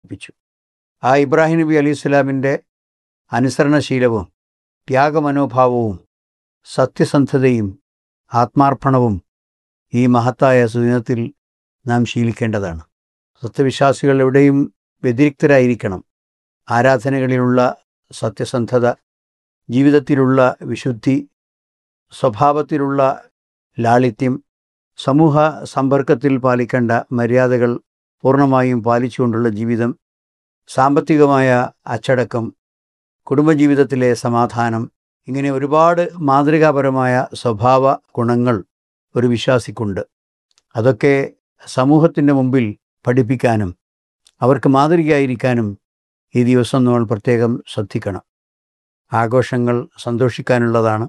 പഠിപ്പിച്ചു ആ ഇബ്രാഹിം നബി അലി ഇസ്ലാമിൻ്റെ അനുസരണശീലവും ത്യാഗമനോഭാവവും സത്യസന്ധതയും ആത്മാർപ്പണവും ഈ മഹത്തായ സുദിനത്തിൽ നാം ശീലിക്കേണ്ടതാണ് സത്യവിശ്വാസികൾ എവിടെയും വ്യതിരിക്തരായിരിക്കണം ആരാധനകളിലുള്ള സത്യസന്ധത ജീവിതത്തിലുള്ള വിശുദ്ധി സ്വഭാവത്തിലുള്ള ലാളിത്യം സമൂഹ സമ്പർക്കത്തിൽ പാലിക്കേണ്ട മര്യാദകൾ പൂർണ്ണമായും പാലിച്ചുകൊണ്ടുള്ള ജീവിതം സാമ്പത്തികമായ അച്ചടക്കം കുടുംബജീവിതത്തിലെ സമാധാനം ഇങ്ങനെ ഒരുപാട് മാതൃകാപരമായ സ്വഭാവ ഗുണങ്ങൾ ഒരു വിശ്വാസിക്കുണ്ട് അതൊക്കെ സമൂഹത്തിൻ്റെ മുമ്പിൽ പഠിപ്പിക്കാനും അവർക്ക് മാതൃകയായിരിക്കാനും ഈ ദിവസം നമ്മൾ പ്രത്യേകം ശ്രദ്ധിക്കണം ആഘോഷങ്ങൾ സന്തോഷിക്കാനുള്ളതാണ്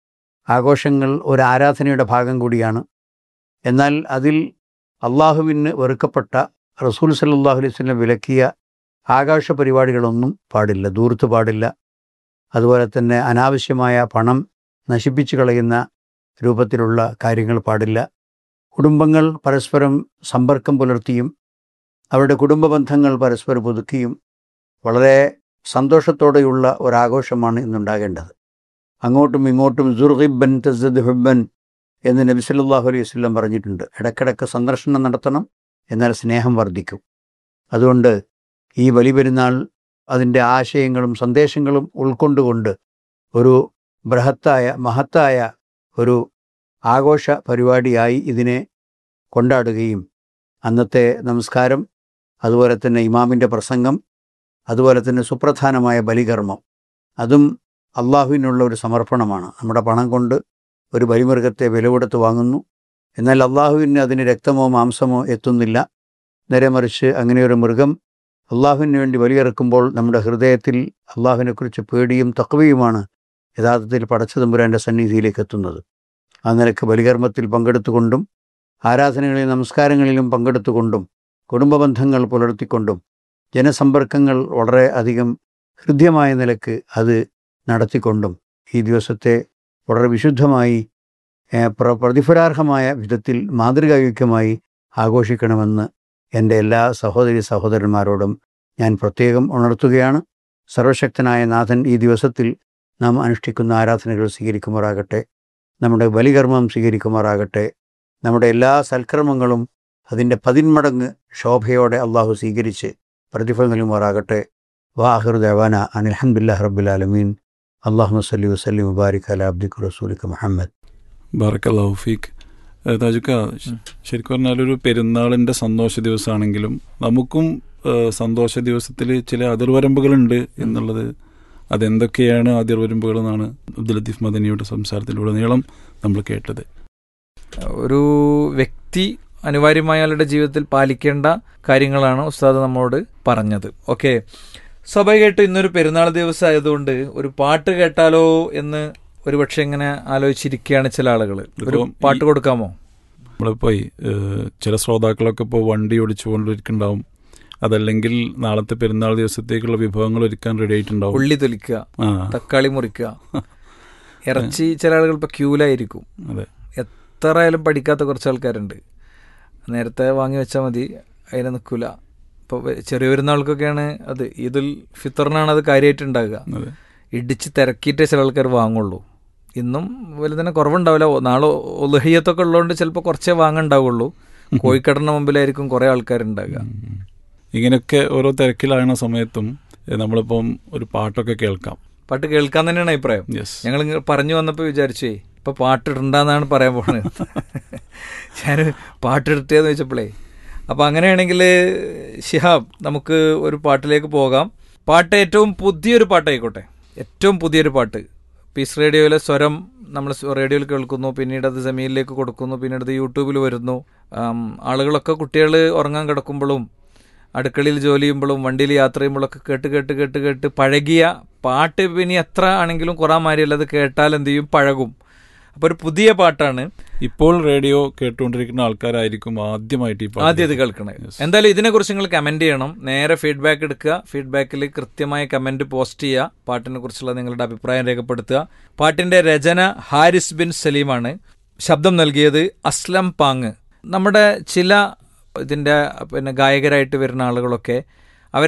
ആഘോഷങ്ങൾ ഒരു ആരാധനയുടെ ഭാഗം കൂടിയാണ് എന്നാൽ അതിൽ അള്ളാഹുവിന് വെറുക്കപ്പെട്ട റസൂൽ സല്ലാഹു അലൈഹി സ്വലം വിലക്കിയ ആഘോഷ പരിപാടികളൊന്നും പാടില്ല ദൂർത്ത് പാടില്ല അതുപോലെ തന്നെ അനാവശ്യമായ പണം നശിപ്പിച്ചു കളയുന്ന രൂപത്തിലുള്ള കാര്യങ്ങൾ പാടില്ല കുടുംബങ്ങൾ പരസ്പരം സമ്പർക്കം പുലർത്തിയും അവരുടെ കുടുംബ ബന്ധങ്ങൾ പരസ്പരം പുതുക്കിയും വളരെ സന്തോഷത്തോടെയുള്ള ഒരാഘോഷമാണ് ഇന്നുണ്ടാകേണ്ടത് അങ്ങോട്ടും ഇങ്ങോട്ടും സുർഹിബൻ തസദ് ഹുബൻ എന്ന് നബി സല്ലല്ലാഹു അലൈഹി വസല്ലം പറഞ്ഞിട്ടുണ്ട് ഇടയ്ക്കിടയ്ക്ക് സന്ദർശനം നടത്തണം എന്നാൽ സ്നേഹം വർദ്ധിക്കും അതുകൊണ്ട് ഈ ബലിപെരുന്നാൾ അതിൻ്റെ ആശയങ്ങളും സന്ദേശങ്ങളും ഉൾക്കൊണ്ടുകൊണ്ട് ഒരു ബൃഹത്തായ മഹത്തായ ഒരു ആഘോഷ പരിപാടിയായി ഇതിനെ കൊണ്ടാടുകയും അന്നത്തെ നമസ്കാരം അതുപോലെ തന്നെ ഇമാമിൻ്റെ പ്രസംഗം അതുപോലെ തന്നെ സുപ്രധാനമായ ബലികർമ്മം അതും അള്ളാഹുവിനുള്ള ഒരു സമർപ്പണമാണ് നമ്മുടെ പണം കൊണ്ട് ഒരു ബലിമൃഗത്തെ വില കൊടുത്ത് വാങ്ങുന്നു എന്നാൽ അള്ളാഹുവിന് അതിന് രക്തമോ മാംസമോ എത്തുന്നില്ല നേരെ മറിച്ച് അങ്ങനെ ഒരു മൃഗം അള്ളാഹുവിന് വേണ്ടി ബലിയിറക്കുമ്പോൾ നമ്മുടെ ഹൃദയത്തിൽ അള്ളാഹുവിനെക്കുറിച്ച് പേടിയും തക്കവയുമാണ് യഥാർത്ഥത്തിൽ പടച്ചതമ്പുരാൻ്റെ സന്നിധിയിലേക്ക് എത്തുന്നത് ആ നിലക്ക് ബലികർമ്മത്തിൽ പങ്കെടുത്തുകൊണ്ടും ആരാധനകളിലും നമസ്കാരങ്ങളിലും പങ്കെടുത്തുകൊണ്ടും കുടുംബ ബന്ധങ്ങൾ പുലർത്തിക്കൊണ്ടും ജനസമ്പർക്കങ്ങൾ വളരെ അധികം ഹൃദ്യമായ നിലക്ക് അത് നടത്തിക്കൊണ്ടും ഈ ദിവസത്തെ വളരെ വിശുദ്ധമായി ഏഹ്, പ്ര പ്രതിഫലാർഹമായ വിധത്തിൽ മാതൃകായുക്തമായി ആഘോഷിക്കണമെന്ന് എൻ്റെ എല്ലാ സഹോദരി സഹോദരന്മാരോടും ഞാൻ പ്രത്യേകം ഉണർത്തുകയാണ് സർവശക്തനായ നാഥൻ ഈ ദിവസത്തിൽ നാം അനുഷ്ഠിക്കുന്ന ആരാധനകൾ സ്വീകരിക്കുമാറാകട്ടെ നമ്മുടെ ബലികർമ്മം സ്വീകരിക്കുമാറാകട്ടെ നമ്മുടെ എല്ലാ സൽക്കർമ്മങ്ങളും അതിൻ്റെ പതിന്മടങ്ങ് ശോഭയോടെ അള്ളാഹു സ്വീകരിച്ച് പ്രതിഫലം നൽകുമാറാകട്ടെ വാഹിർ ദേവാന അനിൽഹമുല്ലാ റബ്ബുലാലമീൻ അള്ളാഹു വസ്ലി വസ്ലി മുബാരിക് അല അബ്ദിഖ് റസൂലിക്ക് മുഹമ്മദ് ബാറക്കല്ലാഹു ഫീക്ക് ഏഹ് താജുക്ക ശ- ശരിക്കും പറഞ്ഞാൽ ഒരു പെരുന്നാളിന്റെ സന്തോഷ ദിവസമാണെങ്കിലും നമുക്കും ഏഹ് സന്തോഷ ദിവസത്തിൽ ചില അതിർവരമ്പുകളുണ്ട് എന്നുള്ളത് അതെന്തൊക്കെയാണ് ആ അതിർവരമ്പുകൾ എന്നാണ് അബ്ദുൽ ലത്തീഫ് മദനിയുടെ സംസാരത്തിലുടനീളം നമ്മൾ കേട്ടത് ഒരു വ്യക്തി അനിവാര്യമായ ആളുടെ ജീവിതത്തിൽ പാലിക്കേണ്ട കാര്യങ്ങളാണ് ഉസ്താദ് നമ്മോട് പറഞ്ഞത് ഓക്കെ സ്വാഭാവികമായിട്ടും ഇന്നൊരു പെരുന്നാൾ ദിവസം ആയതുകൊണ്ട് ഒരു പാട്ട് കേട്ടാലോ എന്ന് ഒരുപക്ഷെ ഇങ്ങനെ ആലോചിച്ചിരിക്കുകയാണ് ചില ആളുകൾ ഒരു ഇപ്പം ഈ- പാട്ട് കൊടുക്കാമോ നമ്മളിപ്പോൾ ഈ, ഏഹ് ചില ശ്രോതാക്കളൊക്കെ ഇപ്പോൾ വണ്ടി ഓടിച്ചുകൊണ്ടിരിക്കുന്നുണ്ടാവും അതല്ലെങ്കിൽ നാളത്തെ പെരുന്നാൾ ദിവസത്തേക്കുള്ള വിഭവങ്ങൾ ഒരുക്കാൻ റെഡി ആയിട്ടുണ്ടാവും ഉള്ളി തൊലിക്കുക ആ തക്കാളി മുറിക്കുക ഇറച്ചി ചില ആളുകൾ ഇപ്പൊ ക്യൂലായിരിക്കും അതെ എത്ര ആയാലും പഠിക്കാത്ത കുറച്ച് ആൾക്കാരുണ്ട് നേരത്തെ വാങ്ങി വെച്ചാൽ മതി അതിനെ നിൽക്കൂല ഇപ്പോൾ ചെറിയ പെരുന്നാൾക്കൊക്കെയാണ് അത് ഈദുൽ ഫിത്തറിനാണ് അത് കാര്യമായിട്ട് ഉണ്ടാകുക അതെ ഇടിച്ച് തിരക്കിയിട്ടേ ചില ആൾക്കാർ വാങ്ങുള്ളൂ ഇന്നും വലുതന്നെ കുറവുണ്ടാവില്ല ഒ- നാളെ ഒലുഹയ്യത്തൊക്കെ ഉള്ളതുകൊണ്ട് ചിലപ്പോൾ കുറച്ചേ വാങ്ങണ്ടാവുള്ളൂ കോഴിക്കടന്റെ മുമ്പിലായിരിക്കും കുറേ ആൾക്കാരുണ്ടാകുക ഉം. ഇങ്ങനെയൊക്കെ ഓരോ തിരക്കിലാകുന്ന സമയത്തും ഏ, നമ്മളിപ്പം ഒരു പാട്ടൊക്കെ കേൾക്കാം പാട്ട് കേൾക്കാൻ തന്നെയാണ് അഭിപ്രായം യെസ് ഞങ്ങൾ ഇങ്ങ് പറഞ്ഞു വന്നപ്പോൾ വിചാരിച്ചേ ഇപ്പൊ പാട്ടിടണ്ടെന്നാണ് പറയാൻ പോണത് ഞാൻ പാട്ടിടട്ടേന്ന് വെച്ചപ്പോഴേ അപ്പൊ അങ്ങനെയാണെങ്കിൽ ഷിഹാബ് നമുക്ക് ഒരു പാട്ടിലേക്ക് പോകാം പാട്ട് ഏറ്റവും പുതിയൊരു പാട്ടായിക്കോട്ടെ ഏറ്റവും പുതിയൊരു പാട്ട് പീസ് റേഡിയോയിലെ സ്വരം നമ്മൾ റേഡിയോയിൽ കേൾക്കുന്നു പിന്നീട് അത് സെമിയിലേക്ക് കൊടുക്കുന്നു പിന്നീട് അത് യൂട്യൂബിൽ വരുന്നു ആം, ആളുകളൊക്കെ കുട്ടികൾ ഉറങ്ങാൻ കിടക്കുമ്പോഴും അടുക്കളയിൽ ജോലി ചെയ്യുമ്പോഴും വണ്ടിയിൽ യാത്ര ചെയ്യുമ്പോഴൊക്കെ കേട്ട് കേട്ട് കേട്ട് കേട്ട് പഴകിയ പാട്ട് ഇനി എത്ര ആണെങ്കിലും കുറേ മാരിയല്ല അത് കേട്ടാൽ എന്ത് ചെയ്യും പഴകും അപ്പോൾ ഒരു പുതിയ പാട്ടാണ് ഇപ്പോൾ റേഡിയോ കേട്ടുകൊണ്ടിരിക്കുന്ന ആൾക്കാരായിരിക്കും ആദ്യമായിട്ട് ഈ പാട്ട് ആദ്യം ഇത് കേൾക്കണേ എന്തായാലും ഇതിനെക്കുറിച്ച് നിങ്ങൾ കമന്റ് ചെയ്യണം നേരെ ഫീഡ്ബാക്ക് എടുക്കുക ഫീഡ്ബാക്കിൽ കൃത്യമായ കമന്റ് പോസ്റ്റ് ചെയ്യുക പാട്ടിനെ കുറിച്ചുള്ള നിങ്ങളുടെ അഭിപ്രായം രേഖപ്പെടുത്തുക പാട്ടിന്റെ രചന ഹാരിസ് ബിൻ സലീമാണ് ശബ്ദം നൽകിയത് അസ്ലം പാങ് നമ്മുടെ ചില ഇതിന്റെ പിന്നെ ഗായകരായിട്ട് വരുന്ന ആളുകളൊക്കെ